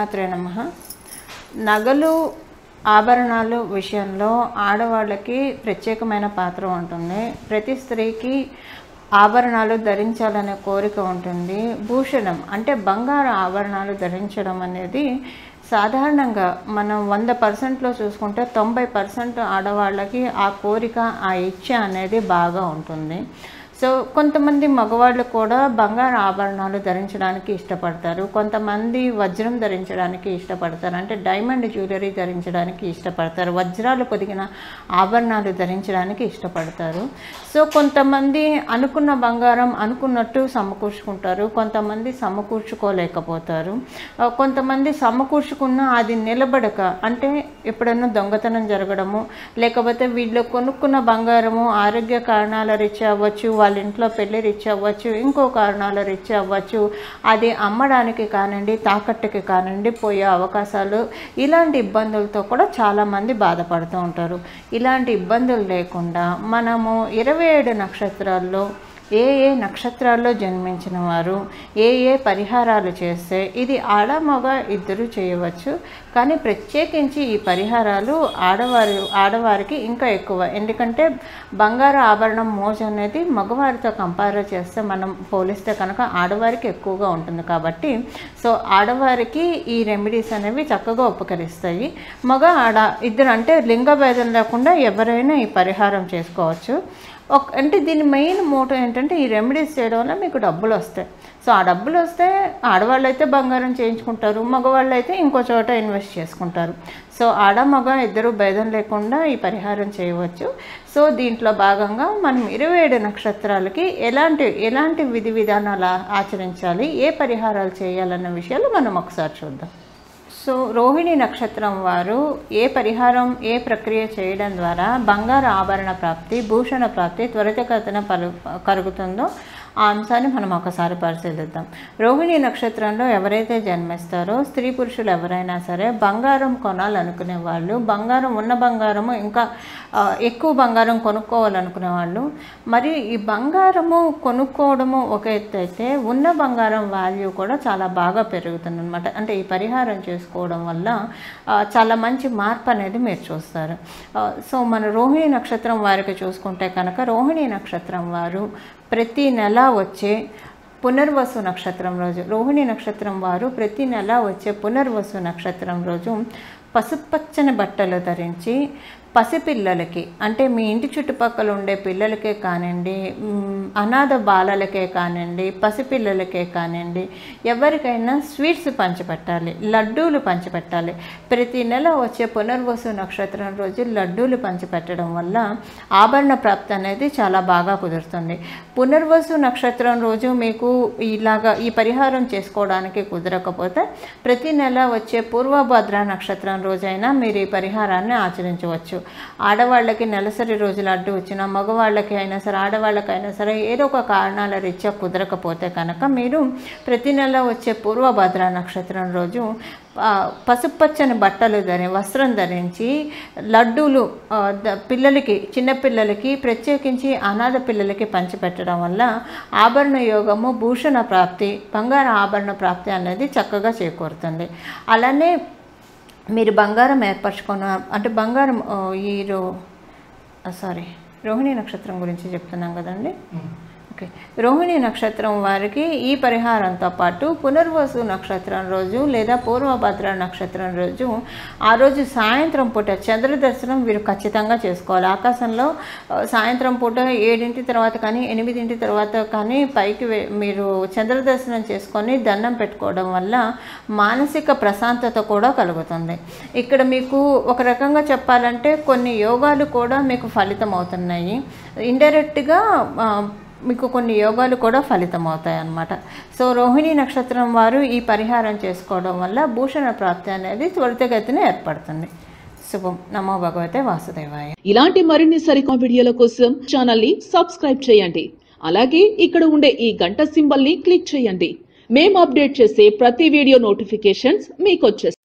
శ్రీమాత్రే నమ నగలు ఆభరణాలు విషయంలో ఆడవాళ్ళకి ప్రత్యేకమైన పాత్ర ఉంటుంది ప్రతి స్త్రీకి ఆభరణాలు ధరించాలనే కోరిక ఉంటుంది భూషణం అంటే బంగారు ఆభరణాలు ధరించడం అనేది సాధారణంగా మనం వంద పర్సెంట్లో చూసుకుంటే తొంభై పర్సెంట్ ఆడవాళ్ళకి ఆ కోరిక ఆ ఇచ్చ అనేది బాగా ఉంటుంది సో కొంతమంది మగవాళ్ళు కూడా బంగారు ఆభరణాలు ధరించడానికి ఇష్టపడతారు కొంతమంది వజ్రం ధరించడానికి ఇష్టపడతారు అంటే డైమండ్ జ్యువెలరీ ధరించడానికి ఇష్టపడతారు వజ్రాలు పొదిగిన ఆభరణాలు ధరించడానికి ఇష్టపడతారు సో కొంతమంది అనుకున్న బంగారం అనుకున్నట్టు సమకూర్చుకుంటారు కొంతమంది సమకూర్చుకోలేకపోతారు ఆ, కొంతమంది సమకూర్చుకున్న అది నిలబడక అంటే ఎప్పుడైనా దొంగతనం జరగడము లేకపోతే వీళ్ళు కొనుక్కున్న బంగారము ఆరోగ్య కారణాల రీత్యా అవ్వచ్చు వాళ్ళ ఇంట్లో పెళ్లి రీత్యా అవ్వచ్చు ఇంకో కారణాల రీత్యా అవ్వచ్చు అది అమ్మడానికి కానివ్వండి తాకట్టుకి కానివ్వండి పోయే అవకాశాలు ఇలాంటి ఇబ్బందులతో కూడా చాలామంది బాధపడుతూ ఉంటారు ఇలాంటి ఇబ్బందులు లేకుండా మనము ఇరవై ఏడు నక్షత్రాల్లో ఏ ఏ నక్షత్రాల్లో జన్మించిన వారు ఏ ఏ పరిహారాలు చేస్తే ఇది ఆడ మగ ఇద్దరు చేయవచ్చు కానీ ప్రత్యేకించి ఈ పరిహారాలు ఆడవారి ఆడవారికి ఇంకా ఎక్కువ ఎందుకంటే బంగారు ఆభరణం మోజు అనేది మగవారితో కంపేర్ చేస్తే మనం పోలిస్తే కనుక ఆడవారికి ఎక్కువగా ఉంటుంది కాబట్టి సో ఆడవారికి ఈ రెమెడీస్ అనేవి చక్కగా ఉపకరిస్తాయి మగ ఆడ ఇద్దరు అంటే లింగ భేదం లేకుండా ఎవరైనా ఈ పరిహారం చేసుకోవచ్చు ఒక అంటే దీని మెయిన్ మోటో ఏంటంటే ఈ రెమెడీస్ చేయడం వల్ల మీకు డబ్బులు వస్తాయి సో ఆ డబ్బులు వస్తే ఆడవాళ్ళు అయితే బంగారం చేయించుకుంటారు మగవాళ్ళు అయితే ఇంకో చోట ఇన్వెస్ట్ చేసుకుంటారు సో ఆడ మగ ఇద్దరు భేదం లేకుండా ఈ పరిహారం చేయవచ్చు సో దీంట్లో భాగంగా మనం ఇరవై ఏడు నక్షత్రాలకి ఎలాంటి ఎలాంటి విధి విధానాలు ఆ- ఆచరించాలి ఏ పరిహారాలు చేయాలన్న విషయాలు మనం ఒకసారి చూద్దాం సో రోహిణి నక్షత్రం వారు ఏ పరిహారం ఏ ప్రక్రియ చేయడం ద్వారా బంగారు ఆభరణ ప్రాప్తి భూషణ ప్రాప్తి త్వరితగతిన పలు కలుగుతుందో ఆ అంశాన్ని మనం ఒకసారి పరిశీలిద్దాం రోహిణి నక్షత్రంలో ఎవరైతే జన్మిస్తారో స్త్రీ పురుషులు ఎవరైనా సరే బంగారం కొనాలనుకునే వాళ్ళు బంగారం ఉన్న బంగారము ఇంకా ఆ, ఎక్కువ బంగారం కొనుక్కోవాలనుకునే వాళ్ళు మరి ఈ బంగారము కొనుక్కోవడము ఒక ఎత్తు అయితే ఉన్న బంగారం వాల్యూ కూడా చాలా బాగా పెరుగుతుంది అనమాట అంటే ఈ పరిహారం చేసుకోవడం వల్ల ఆ, చాలా మంచి మార్పు అనేది మీరు చూస్తారు ఆ, సో మన రోహిణి నక్షత్రం వారికి చూసుకుంటే కనుక రోహిణి నక్షత్రం వారు ప్రతి నెల వచ్చే పునర్వసు నక్షత్రం రోజు రోహిణి నక్షత్రం వారు ప్రతి నెల వచ్చే పునర్వసు నక్షత్రం రోజు పసుపచ్చని బట్టలు ధరించి పసిపిల్లలకి అంటే మీ ఇంటి చుట్టుపక్కల ఉండే పిల్లలకే కానివ్వండి మ్, అనాథ బాలలకే కానివ్వండి పసిపిల్లలకే కానివ్వండి ఎవరికైనా స్వీట్స్ పంచిపెట్టాలి లడ్డూలు పంచిపెట్టాలి ప్రతి నెల వచ్చే పునర్వసు నక్షత్రం రోజు లడ్డూలు పంచిపెట్టడం వల్ల ఆభరణ ప్రాప్తి అనేది చాలా బాగా కుదురుతుంది పునర్వసు నక్షత్రం రోజు మీకు ఇలాగా ఈ పరిహారం చేసుకోవడానికి కుదరకపోతే ప్రతి నెల వచ్చే పూర్వభద్ర నక్షత్రం రోజైనా మీరు ఈ పరిహారాన్ని ఆచరించవచ్చు ఆడవాళ్ళకి నెలసరి రోజులు అడ్డు వచ్చినా మగవాళ్ళకి అయినా సరే ఆడవాళ్ళకైనా సరే ఏదో ఒక కారణాల రీత్యా కుదరకపోతే కనుక మీరు ప్రతి నెల వచ్చే పూర్వభద్ర నక్షత్రం రోజు ఆ, పసుపచ్చని బట్టలు ధరి వస్త్రం ధరించి లడ్డూలు ఆ, ద- పిల్లలకి చిన్నపిల్లలకి ప్రత్యేకించి అనాథ పిల్లలకి పంచిపెట్టడం వల్ల ఆభరణ యోగము భూషణ ప్రాప్తి బంగారు ఆభరణ ప్రాప్తి అనేది చక్కగా చేకూరుతుంది అలానే మీరు బంగారం ఏర్పరచుకున్న అంటే బంగారం ఆ, ఈ రో సారీ రోహిణి నక్షత్రం గురించి చెప్తున్నాం కదండి ఓకే రోహిణి నక్షత్రం వారికి ఈ పరిహారంతో పాటు పునర్వసు నక్షత్రం రోజు లేదా పూర్వభద్ర నక్షత్రం రోజు ఆ రోజు సాయంత్రం పూట చంద్ర దర్శనం వీరు ఖచ్చితంగా చేసుకోవాలి ఆకాశంలో ఆ, సాయంత్రం పూట ఏడింటి తర్వాత కానీ ఎనిమిదింటి తర్వాత కానీ పైకి వే- మీరు చంద్ర దర్శనం చేసుకొని దండం పెట్టుకోవడం వల్ల మానసిక ప్రశాంతత కూడా కలుగుతుంది ఇక్కడ మీకు ఒక రకంగా చెప్పాలంటే కొన్ని యోగాలు కూడా మీకు ఫలితం అవుతున్నాయి ఇండైరెక్ట్గా మీకు కొన్ని యోగాలు కూడా ఫలితం అవుతాయి అన్నమాట సో రోహిణి నక్షత్రం వారు ఈ పరిహారం చేసుకోవడం వల్ల భూషణ ప్రాప్తి అనేది త్వరితగతిన ఏర్పడుతుంది శుభం నమో భగవతే వాసుదేవాయ ఇలాంటి మరిన్ని సరికొత్త వీడియోల కోసం ఛానల్ ని సబ్స్క్రైబ్ చేయండి అలాగే ఇక్కడ ఉండే ఈ గంట సింబల్ ని క్లిక్ చేయండి మేము అప్డేట్ చేసే ప్రతి వీడియో నోటిఫికేషన్స్ మీకు వచ్చేస్తాయి